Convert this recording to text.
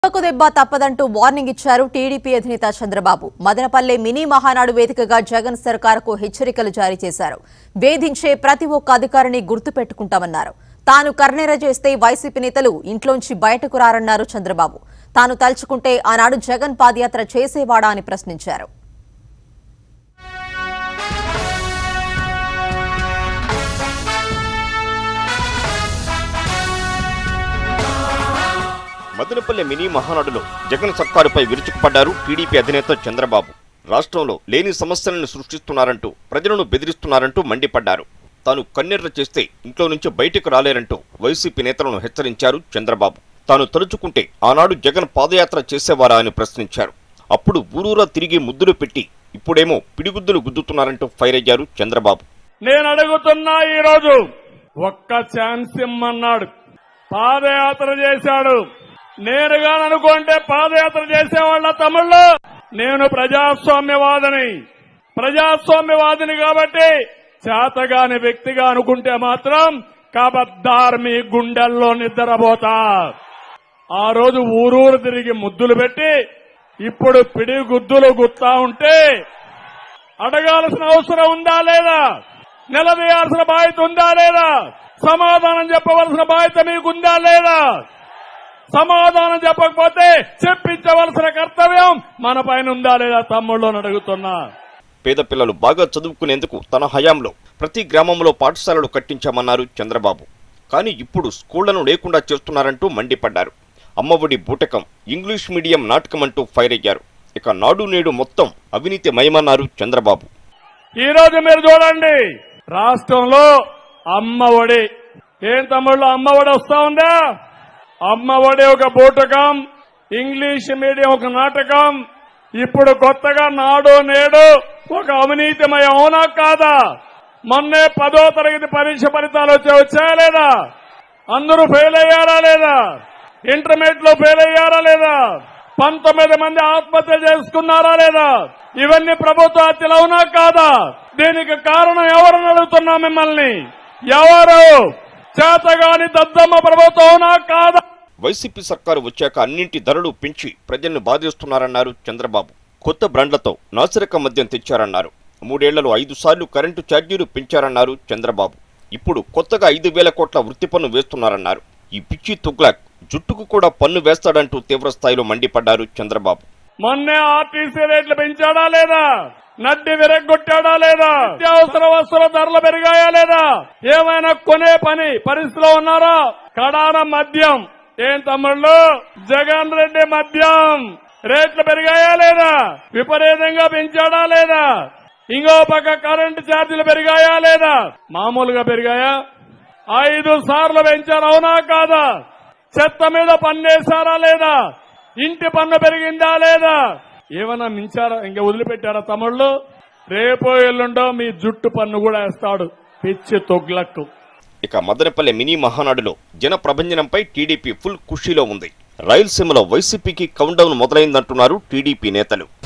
దెబ్బకు దెబ్బ తప్పదంటూ వార్నింగ్ ఇచ్చారు టీడీపీ అధినేత చంద్రబాబు మదనపల్లె మినీ మహానాడు వేదికగా జగన్ సర్కారుకు హెచ్చరికలు జారీ చేశారు వేధించే ప్రతి ఒక్క అధికారిని గుర్తుపెట్టుకుంటామన్నారు తాను కర్ణెర చేస్తే వైసీపీ నేతలు ఇంట్లోంచి బయటకు రారన్నారు చంద్రబాబు తాను తలుచుకుంటే ఆనాడు జగన్ పాదయాత్ర చేసేవాడా అని ప్రశ్నించారు మదనపల్లె మినీ మహానాడులో జగన్ సర్కారుపై విరుచుకుపడ్డారు టీడీపీ అధినేత చంద్రబాబు రాష్ట్రంలో లేని సమస్యలను సృష్టిస్తున్నారంటూ ప్రజలను బెదిరిస్తున్నారంటూ మండిపడ్డారు తాను కన్నెర్ర చేస్తే ఇంట్లో నుంచి బయటకు రాలేరంటూ వైసీపీ నేతలను హెచ్చరించారు చంద్రబాబు తాను తలుచుకుంటే ఆనాడు జగన్ పాదయాత్ర చేసేవారా అని ప్రశ్నించారు అప్పుడు ఊరూరా తిరిగి ముద్దులు పెట్టి ఇప్పుడేమో పిడిగుద్దులు గుద్దుతున్నారంటూ ఫైర్ అయ్యారు చంద్రబాబు నేను అడుగుతున్నా ఈ రోజు ఒక్క ఛాన్స్ ఇమ్మన్నాడు పాదయాత్ర చేశాడు నేరుగా అనుకుంటే పాదయాత్ర చేసేవాళ్ళ తమ్ముళ్ళు నేను ప్రజాస్వామ్యవాదిని ప్రజాస్వామ్యవాదిని కాబట్టి చేతగాని వ్యక్తిగా అనుకుంటే మాత్రం కబద్దార్ మీ గుండెల్లో నిద్రపోతా ఆ రోజు ఊరూరు తిరిగి ముద్దులు పెట్టి ఇప్పుడు పిడి గుద్దులు గుత్తా ఉంటే అడగాల్సిన అవసరం ఉందా లేదా నిలదీయాల్సిన బాధ్యత ఉందా లేదా సమాధానం చెప్పవలసిన బాధ్యత మీకుందా లేదా సమాధానం చెప్పకపోతే చెప్పించవలసిన కర్తవ్యం మన పైన ఉందా లేదా తమ్ముళ్ళు అని అడుగుతున్నా పేద పిల్లలు బాగా చదువుకునేందుకు తన హయాంలో ప్రతి గ్రామంలో పాఠశాలలు కట్టించామన్నారు చంద్రబాబు కానీ ఇప్పుడు స్కూళ్లను లేకుండా చేస్తున్నారంటూ మండిపడ్డారు అమ్మఒడి బూటకం ఇంగ్లీష్ మీడియం నాటకం అంటూ ఫైర్ అయ్యారు ఇక నాడు నేడు మొత్తం అవినీతి మయమన్నారు చంద్రబాబు ఈ రోజు మీరు చూడండి రాష్ట్రంలో అమ్మ ఒడి ఏం తమ్ముళ్ళు అమ్మ ఒడి వస్తా ఉందా అమ్మ ఒడి ఒక బూటకం ఇంగ్లీష్ మీడియం ఒక నాటకం ఇప్పుడు కొత్తగా నాడు నేడు ఒక అవినీతిమయం అవునా కాదా మొన్నే పదో తరగతి పరీక్ష ఫలితాలు వచ్చే వచ్చాయా లేదా అందరూ ఫెయిల్ అయ్యారా లేదా ఇంటర్మీడియట్ లో ఫెయిల్ అయ్యారా లేదా పంతొమ్మిది మంది ఆత్మహత్య చేసుకున్నారా లేదా ఇవన్నీ ప్రభుత్వ హత్యలు అవునా కాదా దీనికి కారణం ఎవరని అడుగుతున్నా మిమ్మల్ని ఎవరు చేతగాని దద్దమ్మ ప్రభుత్వం అవునా కాదా వైసీపీ సర్కారు వచ్చాక అన్నింటి ధరలు పెంచి ప్రజలను బాధిస్తున్నారన్నారు చంద్రబాబు కొత్త బ్రాండ్లతో నాసిరక మద్యం తెచ్చారన్నారు మూడేళ్లలో ఐదు సార్లు కరెంటు ఛార్జీలు పెంచారన్నారు చంద్రబాబు ఇప్పుడు కొత్తగా ఐదు వేల కోట్ల వృత్తి పన్ను వేస్తున్నారన్నారు ఈ పిచ్చి తుగ్లాక్ జుట్టుకు కూడా పన్ను వేస్తాడంటూ తీవ్ర స్థాయిలో మండిపడ్డారు చంద్రబాబు మొన్నే ఆర్టీసీ రేట్లు పెంచాడా లేదా నడ్డి విరగొట్టాడా లేదా నిత్యావసర వస్తువుల ధరలు పెరిగాయా లేదా ఏమైనా కొనే పని పరిస్థితిలో ఉన్నారా కడాన మద్యం ఏం తమ్ముళ్ళు జగన్ రెడ్డి మద్యం రేట్లు పెరిగాయా లేదా విపరీతంగా పెంచాడా లేదా ఇంకో పక్క కరెంటు ఛార్జీలు పెరిగాయా లేదా మామూలుగా పెరిగాయా ఐదు సార్లు పెంచారు అవునా కాదా చెత్త మీద పన్నేశారా లేదా ఇంటి పన్ను పెరిగిందా లేదా ఏమన్నా మించారా ఇంకా వదిలిపెట్టారా తమ్ముళ్ళు రేపో ఎల్లుండో మీ జుట్టు పన్ను కూడా వేస్తాడు పిచ్చి తొగ్లక్కు ఇక మదనపల్లె మినీ మహానాడులో జన ప్రభంజనంపై టీడీపీ ఫుల్ ఖుషీలో ఉంది రాయలసీమలో వైసీపీకి కౌంటౌన్ మొదలైందంటున్నారు టీడీపీ నేతలు